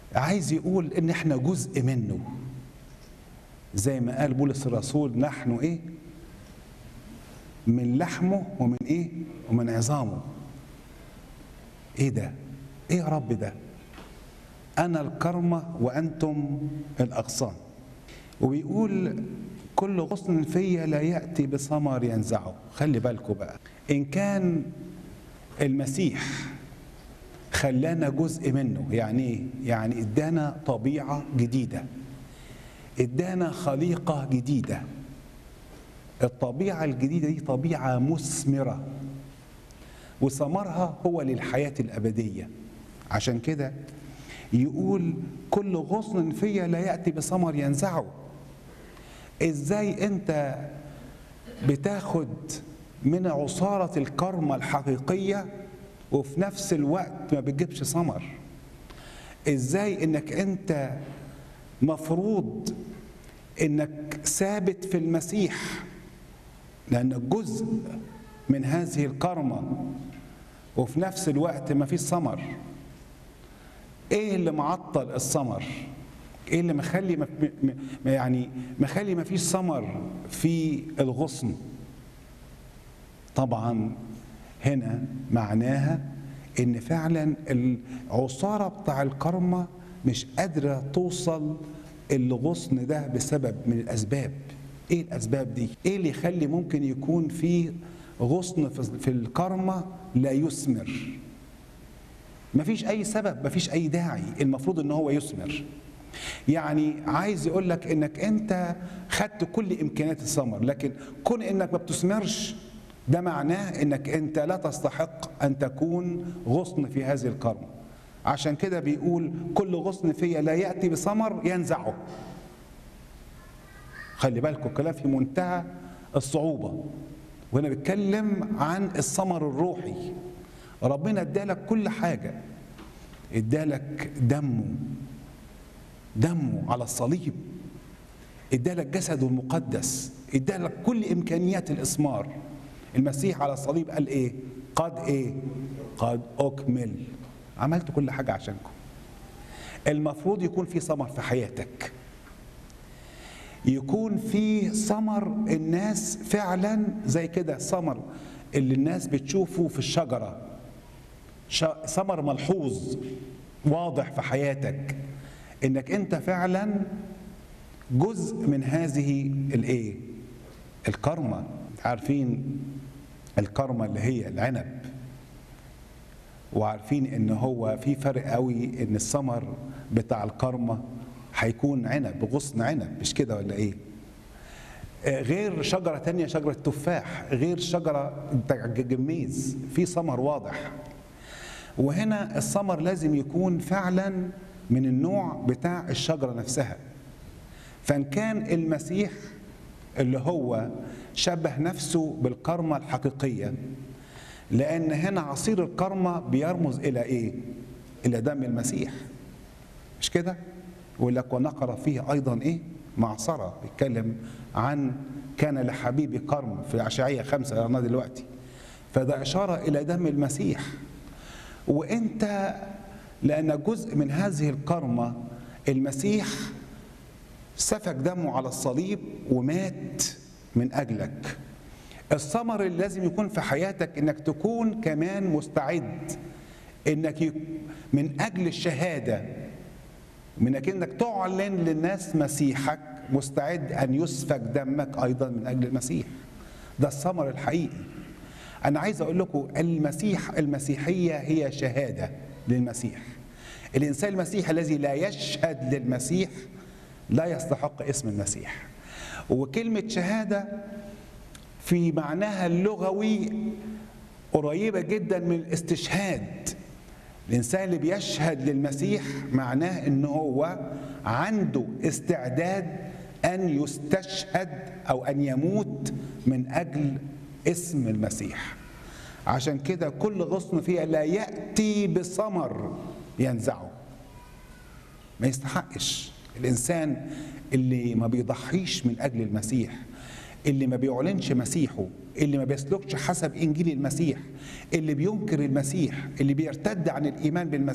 عايز يقول ان احنا جزء منه زي ما قال بولس الرسول نحن ايه من لحمه ومن ايه ومن عظامه ايه ده ايه يا رب ده انا الكرمه وانتم الاغصان وبيقول كل غصن فيا لا ياتي بثمر ينزعه خلي بالكم بقى ان كان المسيح خلانا جزء منه يعني ايه يعني ادانا طبيعه جديده ادانا خليقه جديده الطبيعه الجديده دي طبيعه مثمره وثمرها هو للحياه الابديه عشان كده يقول كل غصن فيا لا ياتي بثمر ينزعه ازاي انت بتاخد من عصاره الكرمه الحقيقيه وفي نفس الوقت ما بتجيبش ثمر ازاي انك انت مفروض انك ثابت في المسيح لانك جزء من هذه الكرمه وفي نفس الوقت ما فيش ثمر ايه اللي معطل الثمر ايه اللي مخلي ما يعني مخلي ما فيش ثمر في الغصن طبعا هنا معناها ان فعلا العصاره بتاع الكرمه مش قادره توصل الغصن ده بسبب من الاسباب ايه الاسباب دي ايه اللي يخلي ممكن يكون في غصن في الكرمه لا يثمر مفيش اي سبب مفيش اي داعي المفروض ان هو يثمر يعني عايز يقول لك انك انت خدت كل امكانيات الثمر لكن كون انك ما بتثمرش ده معناه انك انت لا تستحق ان تكون غصن في هذه الكرمه عشان كده بيقول كل غصن فيا لا ياتي بثمر ينزعه خلي بالكم الكلام في منتهى الصعوبه وهنا بيتكلم عن الثمر الروحي ربنا ادالك كل حاجه ادالك دمه دمه على الصليب ادالك جسده المقدس ادالك كل امكانيات الاثمار المسيح على الصليب قال ايه قد ايه قد اكمل عملت كل حاجه عشانكم المفروض يكون في ثمر في حياتك يكون في ثمر الناس فعلا زي كده ثمر اللي الناس بتشوفه في الشجره ثمر ملحوظ واضح في حياتك انك انت فعلا جزء من هذه الايه الكرمه عارفين الكرمه اللي هي العنب وعارفين ان هو في فرق قوي ان الثمر بتاع الكرمه هيكون عنب غصن عنب مش كده ولا ايه غير شجرة تانية شجرة تفاح غير شجرة جميز في ثمر واضح وهنا الثمر لازم يكون فعلا من النوع بتاع الشجرة نفسها فإن كان المسيح اللي هو شبه نفسه بالكرمة الحقيقية لأن هنا عصير الكرمة بيرمز إلى إيه؟ إلى دم المسيح مش كده؟ يقول لك ونقر فيه أيضا إيه؟ معصرة بيتكلم عن كان لحبيبي كرم في أشعية خمسة قرناها دلوقتي فده إشارة إلى دم المسيح وأنت لأن جزء من هذه الكرمة المسيح سفك دمه على الصليب ومات من أجلك الثمر اللي لازم يكون في حياتك انك تكون كمان مستعد انك من اجل الشهاده منك انك تعلن للناس مسيحك مستعد ان يسفك دمك ايضا من اجل المسيح ده الثمر الحقيقي انا عايز اقول لكم المسيح المسيحيه هي شهاده للمسيح الانسان المسيحي الذي لا يشهد للمسيح لا يستحق اسم المسيح وكلمه شهاده في معناها اللغوي قريبة جدا من الاستشهاد الإنسان اللي بيشهد للمسيح معناه إن هو عنده استعداد أن يستشهد أو أن يموت من أجل اسم المسيح عشان كده كل غصن فيها لا يأتي بثمر ينزعه ما يستحقش الإنسان اللي ما بيضحيش من أجل المسيح اللي ما بيعلنش مسيحه اللي ما بيسلكش حسب انجيل المسيح اللي بينكر المسيح اللي بيرتد عن الايمان بالمسيح